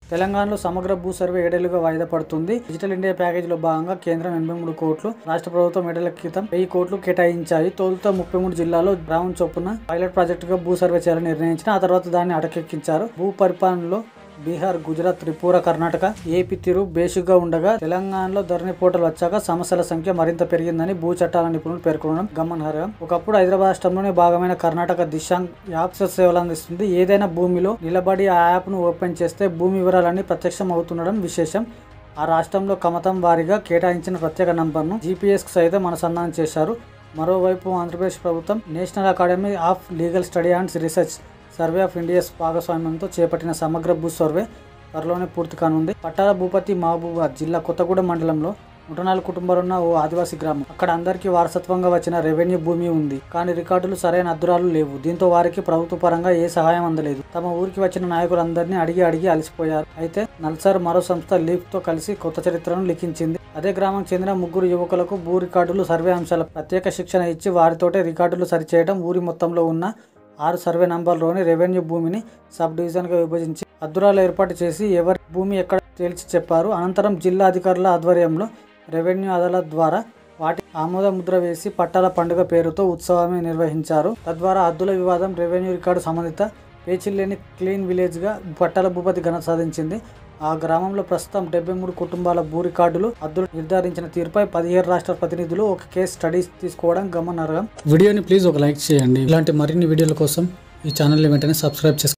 తెలంగాణలో సమగ్ర భూ సర్వే ఏడేళ్లుగా వాయిదా పడుతుంది డిజిటల్ ఇండియా ప్యాకేజీలో భాగంగా కేంద్రం ఎనభై మూడు కోట్లు రాష్ట్ర ప్రభుత్వం ఏడేళ్ల క్రితం వెయ్యి కోట్లు కేటాయించాయి తొలుత ముప్పై మూడు జిల్లాలో గ్రామం చొప్పున పైలట్ ప్రాజెక్టుగా భూ సర్వే చేయాలని నిర్ణయించిన ఆ తర్వాత దాన్ని అటకెక్కించారు భూ పరిపాలనలో బీహార్ గుజరాత్ త్రిపుర కర్ణాటక ఏపీ తీరు బేసిక్గా ఉండగా తెలంగాణలో ధరణి పోర్టల్ వచ్చాక సమస్యల సంఖ్య మరింత పెరిగిందని భూ చట్టాల నిపుణులు పేర్కొనడం గమనార్హం ఒకప్పుడు హైదరాబాద్ రాష్ట్రంలోని భాగమైన కర్ణాటక దిశాంగ్ యాప్స్ సేవలు అందిస్తుంది ఏదైనా భూమిలో నిలబడి ఆ యాప్ను ఓపెన్ చేస్తే భూమి వివరాలన్నీ ప్రత్యక్షం అవుతుండడం విశేషం ఆ రాష్ట్రంలో కమతం వారీగా కేటాయించిన ప్రత్యేక నంబర్ను జీపీఎస్కి సైతం అనుసంధానం చేశారు మరోవైపు ఆంధ్రప్రదేశ్ ప్రభుత్వం national academy of legal study and research survey of India's భాగస్వామ్యంతో చేపట్టిన సమగ్ర భూ సర్వే త్వరలోనే పూర్తి కానుంది పట్టాల భూపతి మహబూబాద్ జిల్లా కొత్తగూడెం మండలంలో నూట నాలుగు కుటుంబాలున్న ఓ ఆదివాసీ గ్రామం అక్కడ అందరికీ వారసత్వంగా వచ్చిన రెవెన్యూ భూమి ఉంది కానీ రికార్డులు సరైన అద్దురాలు లేవు దీంతో వారికి ప్రభుత్వ పరంగా ఏ సహాయం అందలేదు తమ ఊరికి వచ్చిన నాయకులందరినీ అడిగి అడిగి అలసిపోయారు అయితే నల్సార్ మరో సంస్థ లీఫ్ తో కలిసి కొత్త చరిత్రను లిఖించింది అదే గ్రామం చెందిన ముగ్గురు యువకులకు భూ రికార్డులు సర్వే అంశాల ప్రత్యేక శిక్షణ ఇచ్చి వారితోటే రికార్డులు సరిచేయడం ఊరి మొత్తంలో ఉన్న ఆరు సర్వే నంబర్లోని రెవెన్యూ భూమిని సబ్ డివిజన్గా విభజించి అద్దురాలు ఏర్పాటు చేసి ఎవరి భూమి ఎక్కడ తేల్చి చెప్పారు అనంతరం జిల్లా అధికారుల ఆధ్వర్యంలో రెవెన్యూ అదాలత్ ద్వారా వాటి ఆమోద ముద్ర వేసి పట్టాల పండుగ పేరుతో ఉత్సవాన్ని నిర్వహించారు తద్వారా హద్దుల వివాదం రెవెన్యూ రికార్డు సంబంధిత పేచిల్లేని క్లీన్ విలేజ్గా పట్టాల భూపతి ఘనత సాధించింది ఆ గ్రామంలో ప్రస్తుతం డెబ్బై మూడు కుటుంబాల భూ రికార్డులు హద్దులు నిర్ధారించిన తీరుపై పదిహేడు రాష్ట్ర ప్రతినిధులు ఒక కేసు స్టడీస్ తీసుకోవడం గమనార్హం వీడియోని ప్లీజ్ ఒక లైక్ చేయండి ఇలాంటి మరిన్ని వీడియోల కోసం ఈ ఛానల్ని వెంటనే సబ్స్క్రైబ్ చేసుకోండి